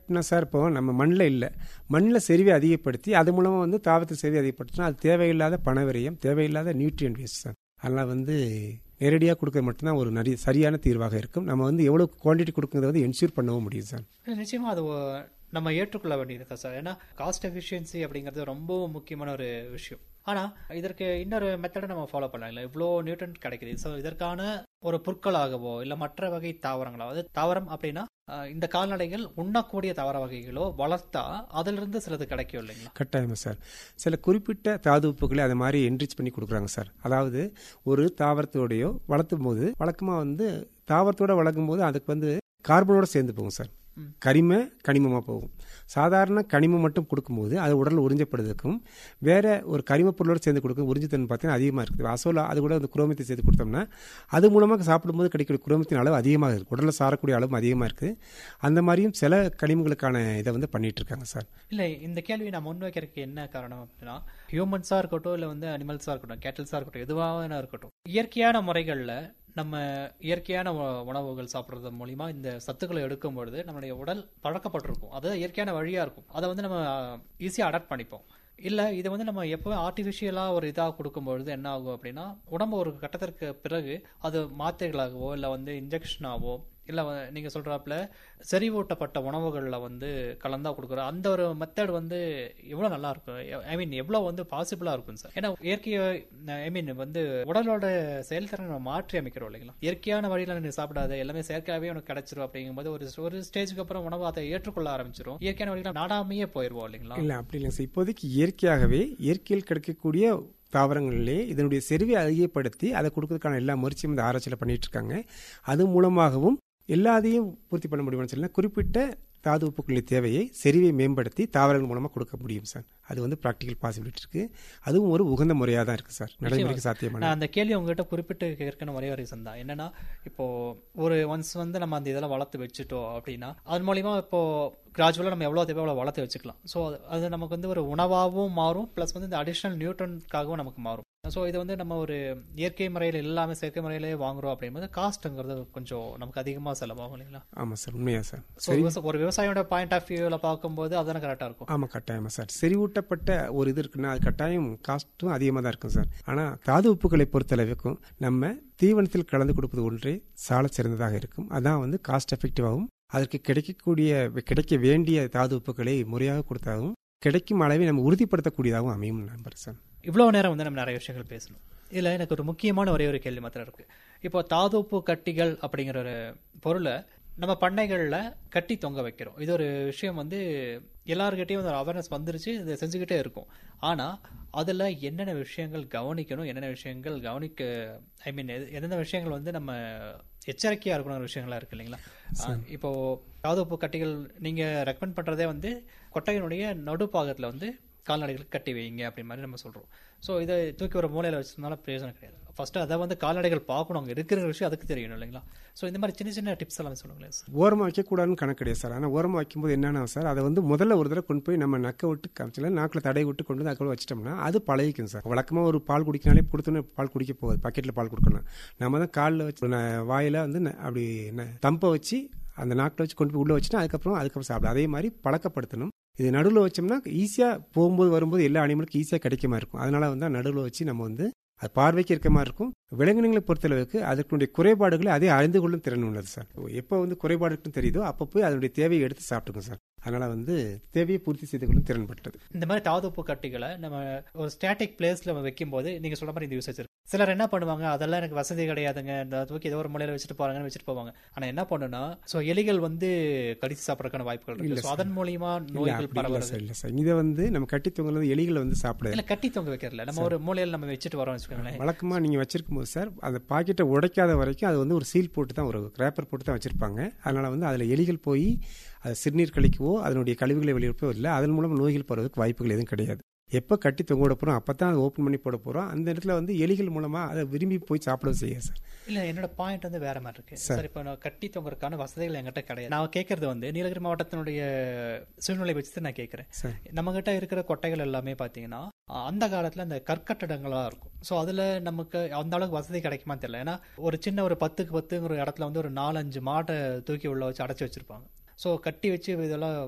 எப்படின்னா சார் இப்போ நம்ம மண்ணில் இல்லை மண்ணில் செறிவை அதிகப்படுத்தி அது மூலமாக வந்து தாவரத்தை செறிவை அதிகப்படுத்தினா அது தேவையில்லாத பண விரயம் தேவையில்லாத நியூட்ரியன் வேஸ்ட் சார் அதெல்லாம் வந்து நேரடியாக கொடுக்க மட்டும்தான் ஒரு நிறைய சரியான தீர்வாக இருக்கும் நம்ம வந்து எவ்வளோ குவான்டிட்டி கொடுக்குறத வந்து என்ஷூர் பண்ணவும் முடியும் சார் இல்ல, நிச்சயமா அது ஒ- நம்ம ஏற்றுக்கொள்ள வேண்டியது சார் ஏன்னா காஸ்ட் எஃபிஷியன்சி அப்படிங்கிறது ரொம்ப முக்கியமான ஒரு விஷயம் ஆனா இதற்கு இன்னொரு மெத்தடை நம்ம ஃபாலோ பண்ணலாம் இல்லை இவ்வளோ நியூட்ரன் கிடைக்குது ஸோ இதற்கான ஒரு புற்களாகவோ இல்லை மற்ற வகை தாவரங்களோ அதாவது தாவரம் அப்படின்னா அஹ், இந்த கால்நடைகள் உண்ணக்கூடிய தாவர வகைகளோ வளர்த்தா அதிலிருந்து சிலது கிடைக்கும் இல்லைங்களா கட்டாயமா சார் சில குறிப்பிட்ட தாது உப்புகளை அது மாதிரி என்ரிச் பண்ணி கொடுக்குறாங்க சார் அதாவது ஒரு தாவரத்தோடையோ வளர்த்தும் போது வழக்கமாக வந்து தாவரத்தோட வளர்க்கும் போது அதுக்கு வந்து கார்பனோட சேர்ந்து போகும் சார் ம். கரிம கனிமமாக போகும் சாதாரண கனிமம் மட்டும் கொடுக்கும்போது அது உடல் உறிஞ்சப்படுறதுக்கும் வேற ஒரு கரிம பொருளோடு சேர்ந்து கொடுக்கும் உறிஞ்சுத்தன்மை பார்த்தீங்கன்னா அதிகமாக இருக்குது அசோலா அது கூட அந்த குரோமத்தை சேர்த்து கொடுத்தோம்னா அது மூலமாக சாப்பிடும்போது கிடைக்கிற குரோமத்தின் அளவு அதிகமாக இருக்குது உடலில் சாரக்கூடிய அளவு அதிகமாக இருக்குது அந்த மாதிரியும் சில கனிமங்களுக்கான இதை வந்து பண்ணிட்டு இருக்காங்க சார் இல்லை இந்த கேள்வி நான் முன்வைக்கிறதுக்கு என்ன காரணம் அப்படின்னா ஹியூமன்ஸாக இருக்கட்டும் இல்லை வந்து அனிமல்ஸாக இருக்கட்டும் கேட்டல்ஸாக இருக்கட்டும் எதுவாக இருக்கட்டும் இயற்கையான முறைகளில் நம்ம இயற்கையான உ- உணவுகள் சாப்பிட்றது மூலிமா இந்த சத்துக்களை எடுக்கும் பொழுது நம்மளுடைய உடல் பழக்கப்பட்டிருக்கும் அது இயற்கையான வழியாக இருக்கும் அதை வந்து நம்ம ஈஸியாக அடாப்ட் பண்ணிப்போம் இல்லை இது வந்து நம்ம எப்போ ஆர்டிஃபிஷியலாக ஒரு இதாக கொடுக்கும்பொழுது என்ன ஆகும் அப்படின்னா உடம்பு ஒரு கட்டத்திற்கு பிறகு அது மாத்திரைகளாகவோ இல்லை வந்து இன்ஜெக்ஷனாகவோ இல்லை நீங்கள் சொல்கிறாப்புல செறிவூட்டப்பட்ட உணவுகளில் வந்து கலந்தா கொடுக்குற அந்த ஒரு மெத்தட் வந்து எவ்வளோ நல்லா இருக்கும் ஐ மீன் எவ்வளோ வந்து பாசிபிளாக இருக்கும் சார் ஏன்னா இயற்கையை ஐ மீன் வந்து உடலோட செயல்திறனை நம்ம மாற்றி அமைக்கிறோம் இல்லைங்களா இயற்கையான வழியில் நீ சாப்பிடாத எல்லாமே செயற்கையாகவே உனக்கு கிடைச்சிரும் அப்படிங்கும்போது ஒரு ஒரு ஸ்டேஜுக்கு அப்புறம் உணவு அதை ஏற்றுக்கொள்ள ஆரம்பிச்சிரும் இயற்கையான வழியில் நாடாமையே போயிடுவோம் இல்லைங்களா இல்லை அப்படி இல்லைங்க சார் இப்போதைக்கு இயற்கையாகவே இயற்கையில் கிடைக்கக்கூடிய தாவரங்களிலே இதனுடைய செறிவை அதிகப்படுத்தி அதை கொடுக்கறதுக்கான எல்லா முயற்சியும் இந்த ஆராய்ச்சியில் பண்ணிட்டு இருக்காங்க அது மூலமாகவும் எல்லாத்தையும் பூர்த்தி பண்ண முடியும்னு சொல்லலாம் குறிப்பிட்ட தாது உப்புக்களின் தேவையை செறிவை மேம்படுத்தி தாவரங்கள் மூலமாக கொடுக்க முடியும் சார் அது வந்து ப்ராக்டிக்கல் பாசிபிலிட்டி இருக்கு அதுவும் ஒரு உகந்த முறையாக தான் இருக்கு சார் நடைமுறைக்கு சாத்தியமான நான் அந்த கேள்வி உங்ககிட்ட குறிப்பிட்டு கேட்கணும் ஒரே ஒரு ரீசன் தான் என்னன்னா இப்போ ஒரு ஒன்ஸ் வந்து நம்ம அந்த இதெல்லாம் வளர்த்து வச்சுட்டோம் அப்படின்னா அது மூலியமா இப்போ கிராஜுவலாக நம்ம எவ்வளோ தேவை அவ்வளோ வளர்த்து வச்சுக்கலாம் ஸோ அது நமக்கு வந்து ஒரு உணவாகவும் மாறும் ப்ளஸ் வந்து இந்த அடிஷ்னல் நியூட்ரனுக்காகவும் நமக்கு மாறும் ஸோ இது வந்து நம்ம ஒரு இயற்கை முறையில் எல்லாமே செயற்கை முறையிலே வாங்குறோம் அப்படிங்கும்போது காஸ்ட்டுங்கிறது கொஞ்சம் நமக்கு அதிகமாக செலவாகும் இல்லைங்களா ஆமாம் சார் உண்மையா சார் ஸோ ஒரு விவசாயியோட பாயிண்ட் ஆஃப் வியூவில் பார்க்கும்போது அதானே கரெக்டாக இருக்கும் ஆமாம் கட்டாயமா சார் செறிவூட்டப்பட்ட ஒரு இது இருக்குன்னா அது கட்டாயம் காஸ்ட்டும் அதிகமாக தான் இருக்கும் சார் ஆனால் தாது உப்புகளை பொறுத்தளவுக்கும் நம்ம தீவனத்தில் கலந்து கொடுப்பது ஒன்றே சால சிறந்ததாக இருக்கும் அதான் வந்து காஸ்ட் எஃபெக்டிவாகவும் அதற்கு கிடைக்கக்கூடிய கிடைக்க வேண்டிய தாது உப்புகளை முறையாக கொடுத்தாகவும் கிடைக்கும் அளவை நம்ம உறுதிப்படுத்தக்கூடியதாகவும் அமையும் நம்பர் சார் இவ்வளோ நேரம் வந்து நம்ம நிறைய விஷயங்கள் பேசணும் இதில் எனக்கு ஒரு முக்கியமான ஒரே ஒரு கேள்வி மாத்திரம் இருக்கு இப்போ தாதுப்பு கட்டிகள் அப்படிங்கிற ஒரு பொருளை நம்ம பண்ணைகளில் கட்டி தொங்க வைக்கிறோம் இது ஒரு விஷயம் வந்து எல்லாருக்கிட்டையும் ஒரு அவேர்னஸ் வந்துருச்சு இதை செஞ்சுக்கிட்டே இருக்கும் ஆனால் அதில் என்னென்ன விஷயங்கள் கவனிக்கணும் என்னென்ன விஷயங்கள் கவனிக்க ஐ மீன் எந்தெந்த விஷயங்கள் வந்து நம்ம எச்சரிக்கையாக இருக்கணும் விஷயங்களா இருக்கு இல்லைங்களா ஆஹ் இப்போ தாதுப்பு கட்டிகள் நீங்கள் ரெக்கமெண்ட் பண்ணுறதே வந்து கொட்டையினுடைய நடுப்பாகத்தில் வந்து கால்நடைகளுக்கு கட்டி வைங்க அப்படி மாதிரி நம்ம சொல்கிறோம் ஸோ இதை தூக்கி ஒரு மூலையில் வச்சதுனால பிரயோஜனம் கிடையாது ஃபர்ஸ்ட்டு அதை வந்து கால்நடைகள் பார்க்கணும் அங்கே இருக்கிற விஷயம் அதுக்கு தெரியணும் இல்லைங்களா ஸோ இந்த மாதிரி சின்ன சின்ன டிப்ஸ் எல்லாம் சொல்லுங்களேன் சார் ஓரமாக வைக்கக்கூடாதுன்னு கணக்கு கிடையாது சார் ஆனால் ஓரமாக வைக்கும்போது என்னன்னா சார் அதை வந்து முதல்ல ஒரு தடவை கொண்டு போய் நம்ம நக்கை விட்டு காமிச்சல நாக்கில் தடை விட்டு கொண்டு வந்து அதுக்குள்ள வச்சிட்டோம்னா அது பழகிக்கும் சார் வழக்கமாக ஒரு பால் குடிக்கினாலே கொடுத்தோன்னே பால் குடிக்க போகாது பக்கெட்டில் பால் கொடுக்கணும் நம்ம தான் காலில் வச்சு ந- வாயில வந்து ந- அப்படி ந- தம்பை வச்சு அந்த நாக்கில் வச்சு கொண்டு போய் உள்ளே வச்சுட்டு அதுக்கப்புறம் அதுக்கப்புறம் சாப்பிடும் அதே மாதிரி பழக்கப்படுத்தணும் இது நடுவில் வச்சோம்னா ஈஸியாக போகும்போது வரும்போது எல்லா அனிமலுக்கும் ஈஸியாக கிடைக்க மாதிரி இருக்கும் அதனால வந்து நடுவில் வச்சு நம்ம வந்து அது பார்வைக்கு இருக்க மாதிரி இருக்கும் விலங்கினங்களை பொறுத்தளவுக்கு அதற்குடைய குறைபாடுகளை அதே அறிந்து கொள்ளும் திறன் உள்ளது சார் எப்போ வந்து குறைபாடு இருக்குன்னு தெரியுதோ அப்போ போய் அதனுடைய தேவையை எடுத்து சாப்பிட்டுக்கும் சார் அதனால வந்து தேவையை பூர்த்தி செய்து கொள்ளும் திறன் பெற்றது இந்த மாதிரி தாதுப்பு கட்டிகளை நம்ம ஒரு ஸ்டாட்டிக் பிளேஸ்ல நம்ம வைக்கும்போது நீங்க சொல்ற மாதிரி இந்த யூசேஜ் இருக்கு சிலர் என்ன பண்ணுவாங்க அதெல்லாம் எனக்கு வசதி கிடையாதுங்க இந்த தூக்கி ஏதோ ஒரு மூலையில வச்சுட்டு போறாங்கன்னு வச்சுட்டு போவாங்க ஆனா என்ன பண்ணுனா சோ எலிகள் வந்து கடிச்சு சாப்பிடறதுக்கான வாய்ப்புகள் இல்ல இருக்கு ஸோ சார். அதன் மூலியமா இல்ல, நோய்கள் அப்படி இல்ல பரவுறது சார் இல்ல சார் இதை வந்து நம்ம கட்டி தொங்குறது எலிகள் வந்து சாப்பிடாது இல்ல கட்டி தொங்க வைக்கிறதுல நம்ம ஒரு மூலையில நம்ம வச்சுட்டு வரோம் வச்சுக்கோங்களேன் வழக்கமாக நீங்கள் வச்சிருக்கும் போது சார் அந்த பாக்கெட்டை உடைக்காத வரைக்கும் அது வந்து ஒரு சீல் போட்டு தான் ஒரு ரேப்பர் போட்டு தான் வச்சிருப்பாங்க அதனால வந்து அதில் எலிகள் போய் அது சிறுநீர் கழிக்கவோ அதனுடைய கழிவுகளை வெளியிடவோ இல்லை அதன் மூலம் நோய்கள் பரவதுக்கு வாய்ப்புகள் எதுவும் கிடையாது எப்போ கட்டி தொங்க விட போகிறோம் அப்போ தான் அதை ஓப்பன் பண்ணி போட போகிறோம் அந்த இடத்துல வந்து எலிகள் மூலமாக அதை விரும்பி போய் சாப்பிடவும் செய்யாது சார் இல்ல என்னோட பாயிண்ட் வந்து வேற மாதிரி இருக்கு சார் இப்போ நான் கட்டி தொங்கறதுக்கான வசதிகள் என்கிட்ட கிடையாது நான் கேட்கறது வந்து நீலகிரி மாவட்டத்தினுடைய சூழ்நிலை வச்சு தான் நான் கேட்கறேன் சார் நம்ம கிட்ட இருக்கிற கொட்டைகள் எல்லாமே பாத்தீங்கன்னா அஹ், அந்த காலத்துல அந்த கற்கட்டடங்களா இருக்கும் ஸோ அதுல நமக்கு அந்த அளவுக்கு வசதி கிடைக்குமா தெரியல ஏன்னா ஒரு சின்ன ஒரு பத்துக்கு பத்துங்கிற இடத்துல வந்து ஒரு நாலஞ்சு மாட்டை தூக்கி உள்ள வச்சு அடைச்சி வச்சிருப்பாங்க ஸோ கட்டி வச்சு இதெல்லாம்